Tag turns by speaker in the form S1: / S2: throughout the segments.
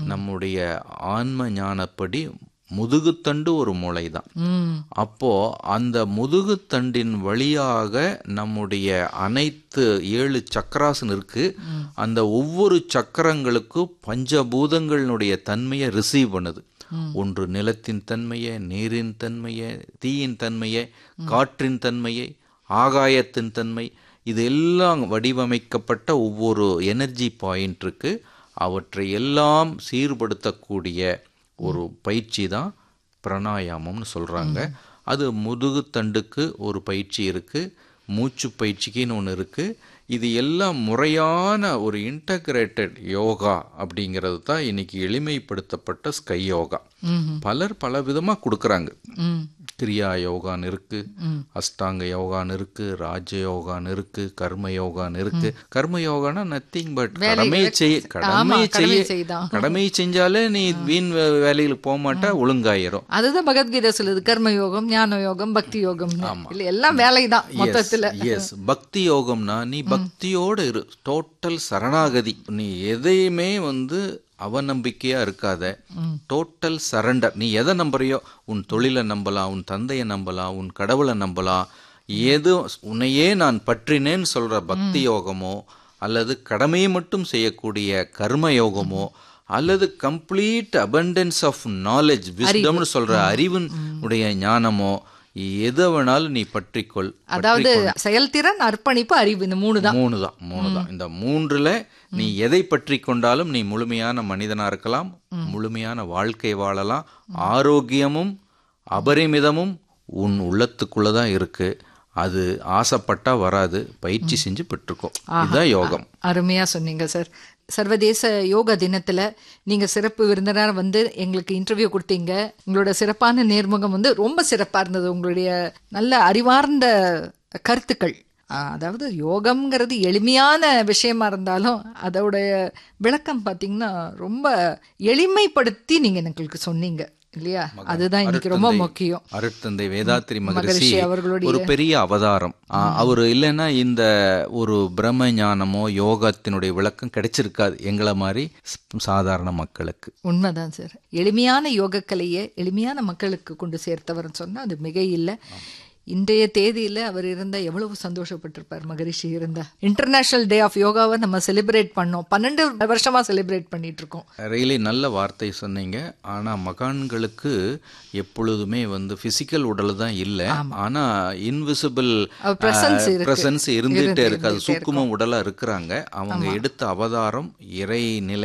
S1: நம்முடைய ஆன்ம ஞானப்படி முதுகுத்தண்டு ஒரு மூளை தான்
S2: ம்
S1: அப்போ அந்த முதுகுத்தண்டின் வழியாக நம்முடைய அனைத்து ஏழு சக்கராசன் இருக்கு அந்த ஒவ்வொரு சக்கரங்களுக்கும் பஞ்சபூதங்களினுடைய தன்மையை ரிசீவ் பண்ணுது ஒன்று நிலத்தின் தன்மையை நீரின் தன்மையை தீயின் தன்மையை காற்றின் தன்மையை ஆகாயத்தின் தன்மை இது எல்லாம் வடிவமைக்கப்பட்ட ஒவ்வொரு எனர்ஜி பாயிண்ட் இருக்கு அவற்றை எல்லாம் சீர்படுத்தக்கூடிய ஒரு பயிற்சி தான் பிராணாயாமம்னு சொல்கிறாங்க அது முதுகுத்தண்டுக்கு ஒரு பயிற்சி இருக்குது மூச்சு பயிற்சிக்குன்னு ஒன்று இருக்குது இது எல்லாம் முறையான ஒரு இன்டகிரேட்டட் யோகா அப்படிங்கிறது தான் இன்னைக்கு எளிமைப்படுத்தப்பட்ட ஸ்கை யோகா பலர் பல விதமாக கொடுக்குறாங்க
S2: ம்
S1: கிரியா யோகான்னு இருக்கு அஷ்டாங்க யோகான்னு இருக்கு ராஜ யோகான்னு இருக்கு கர்ம யோகான்னு இருக்கு கர்ம யோகானா நத்திங் பட் கடமை செய் கடமை செய்ய
S2: செய்தான்.
S1: கடமை செஞ்சாலே நீ வீண் வே- வேலைகளுக்கு போக மாட்டா ஒழுங்காயிரும்
S2: அதுதான் பகவத்கீதை சொல்லுது கர்ம யோகம் ஞான யோகம் பக்தி யோகம் இல்ல எல்லாம் வேலைதான் மொத்தத்துல
S1: எஸ் பக்தி யோகம்னா நீ பக்தியோட இரு டோட்டல் சரணாகதி நீ எதையுமே வந்து அவநம்பிக்கையா இருக்காத டோட்டல் சரண்டர் நீ எதை நம்புறியோ உன் தொழிலை நம்பலாம் உன் தந்தையை நம்பலாம் உன் கடவுளை நம்பலாம் எது உன்னையே நான் பற்றினேன்னு சொல்ற பக்தி யோகமோ அல்லது கடமையை மட்டும் செய்யக்கூடிய கர்ம யோகமோ அல்லது கம்ப்ளீட் abundance ஆஃப் நாலேஜ் விஸ்டம்னு சொல்ற அறிவின் உடைய ஞானமோ எதை வேணாலும் நீ பற்றிக்கொள்
S2: அதாவது செயல்திறன் அர்ப்பணிப்பு அறிவு இந்த மூணு தான்
S1: மூணு தான் மூணு தான் இந்த மூன்றுல நீ எதை பற்றி கொண்டாலும் நீ முழுமையான மனிதனா இருக்கலாம் முழுமையான வாழ்க்கை வாழலாம் ஆரோக்கியமும் அபரிமிதமும் உன் உள்ளத்துக்குள்ள தான் இருக்கு அது ஆசைப்பட்டா வராது பயிற்சி செஞ்சு பெற்றுக்கோ இதுதான் யோகம்
S2: அருமையா சொன்னீங்க சார் சர்வதேச யோகா தினத்துல நீங்க சிறப்பு விருந்தினர் வந்து எங்களுக்கு இன்டர்வியூ கொடுத்தீங்க உங்களோட சிறப்பான நேர்முகம் வந்து ரொம்ப சிறப்பா இருந்தது உங்களுடைய நல்ல அறிவார்ந்த கருத்துக்கள் ஆஹ், அதாவது யோகம்ங்கிறது எளிமையான விஷயமா இருந்தாலும் அதோடைய விளக்கம் பார்த்தீங்கன்னா ரொம்ப எளிமைப்படுத்தி நீங்க எங்களுக்கு சொன்னீங்க இல்லையா அதுதான் இன்னைக்கு ரொம்ப முக்கியம்
S1: அருட்தந்தை வேதாத்திரி மகரிஷி
S2: மகரிஷி அவர்களுடைய
S1: ஒரு பெரிய அவதாரம் ஆ, அவரு இல்லைன்னா இந்த ஒரு பிரம்ம ஞானமோ யோகத்தினுடைய விளக்கம் கிடைச்சிருக்காது எங்களை மாதிரி ஸ்- சாதாரண மக்களுக்கு
S2: உண்மைதான் சார் எளிமையான யோகக்கலையை எளிமையான மக்களுக்கு கொண்டு சேர்த்தவர்னு சொன்னா அது மிக இல்லை இன்றைய தேதியில அவர் இருந்தா எவ்வளவு சந்தோஷப்பட்டிருப்பார் மகரிஷி இருந்தா இன்டர்நேஷனல் டே ஆஃப் யோகாவை நம்ம செலிப்ரேட் பண்ணோம் பன்னெண்டு வருஷமா செலிப்ரேட் பண்ணிட்டு இருக்கோம்
S1: ரியலி நல்ல வார்த்தை சொன்னீங்க ஆனா மகான்களுக்கு எப்பொழுதுமே வந்து பிசிக்கல் உடல் தான் இல்லை ஆனா இன்விசிபிள்
S2: அவர் presence இருக்கு.
S1: பிரசன்ஸ் இருந்துகிட்டே இருக்கு அது
S2: இருந்துகிட்டே
S1: சூக்கும உடலா இருக்கிறாங்க அவங்க எடுத்த அவதாரம் இறை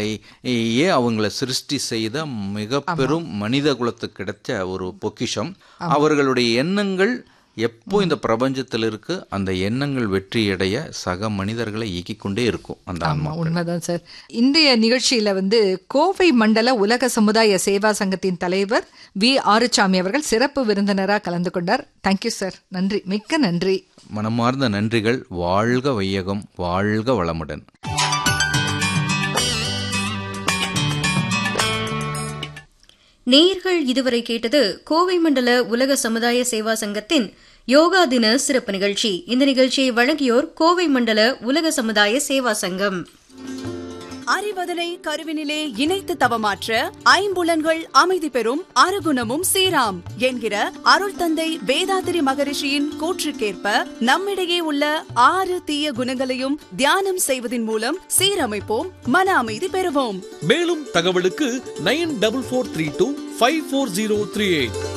S1: நிலையே அவங்கள சிருஷ்டி செய்த மிக பெரும் மனித குலத்துக்கு கிடைச்ச ஒரு பொக்கிஷம் அவர்களுடைய எண்ணங்கள் எப்போ இந்த பிரபஞ்சத்தில் இருக்கு அந்த எண்ணங்கள் வெற்றியடைய சக மனிதர்களை இயக்கிக் கொண்டே இருக்கும் அந்த ஆன்மா
S2: ஆமா உண்மைதான் சார் இன்றைய நிகழ்ச்சியில வந்து கோவை மண்டல உலக சமுதாய சேவா சங்கத்தின் தலைவர் வி ஆறுசாமி அவர்கள் சிறப்பு விருந்தினரா கலந்து கொண்டார் தேங்க்யூ சார் நன்றி மிக்க நன்றி
S1: மனமார்ந்த நன்றிகள் வாழ்க வையகம் வாழ்க வளமுடன்
S3: நேயர்கள் இதுவரை கேட்டது கோவை மண்டல உலக சமுதாய சேவா சங்கத்தின் யோகா தின சிறப்பு நிகழ்ச்சி இந்த நிகழ்ச்சியை வழங்கியோர் கோவை மண்டல உலக சமுதாய சேவா சங்கம்
S4: அறிவதனை கருவினிலே இணைத்து தவமாற்ற ஐம்புலன்கள் அமைதி பெறும் அருகுணமும் சீராம் என்கிற அருள் தந்தை வேதாத்திரி மகரிஷியின் கூற்றுக்கேற்ப நம்மிடையே உள்ள ஆறு தீய குணங்களையும் தியானம் செய்வதன் மூலம் சீரமைப்போம் மன அமைதி பெறுவோம்
S5: மேலும் தகவலுக்கு nine double four three two five four zero three eight